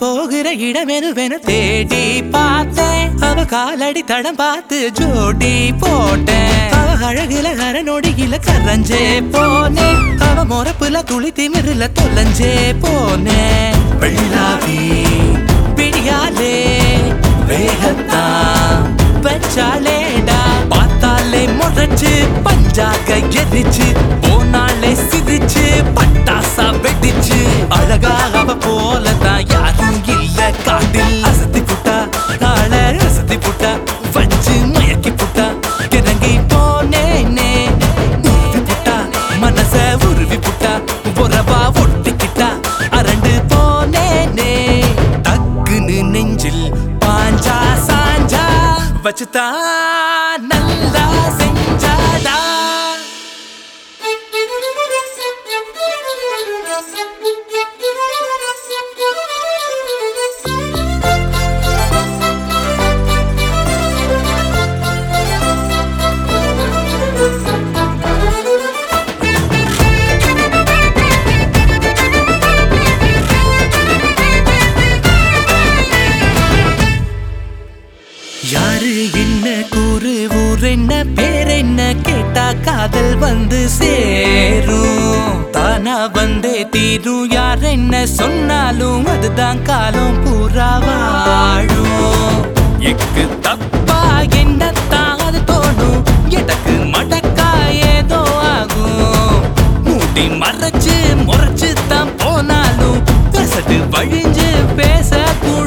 போகிற இடமெனுவென தேடி பார்த்தேன் அவ காலடி தடம் பார்த்து ஜோடி போட்டேன் அவ அழகுல அரணொடியில கரைஞ்சே போனேன் அவ முறப்புல துளி திமிருல தொலைஞ்சே போனேன் வெள்ளாவி பிடியாலே வேகத்தான் வச்சாலேடா பார்த்தாலே முறைச்சு பஞ்சாக எரிச்சு போனாலே சிரிச்சு பட்டாசா வெடிச்சு அழகா அவ போலதான் யாரும் இல்ல காட்டில் அசத்தி புட்டா கால அசத்தி புட்டா வச்சு மயக்கி புட்டா கிறங்கி போனேனே உருவி புட்டா மனச உருவி புட்டா உறவா ஒட்டிக்கிட்டா அரண்டு போனேனே டக்குன்னு நெஞ்சில் பாஞ்சா சாஞ்சா வச்சுதா நல்லா செஞ்சாடா யாரு என்ன கூறு ஊர் என்ன பேர் என்ன கேட்டா காதல் வந்து சேரும் தானா வந்தே தீரும் யார் என்ன சொன்னாலும் அதுதான் காலம் பூரா வாழும் எக்கு தப்பா என்னத்தான் அது தோணும் எடக்கு மடக்கா ஏதோ ஆகும் மூடி மறைச்சு முறைச்சு தான் போனாலும் பேசட்டு வழிஞ்சு பேச கூட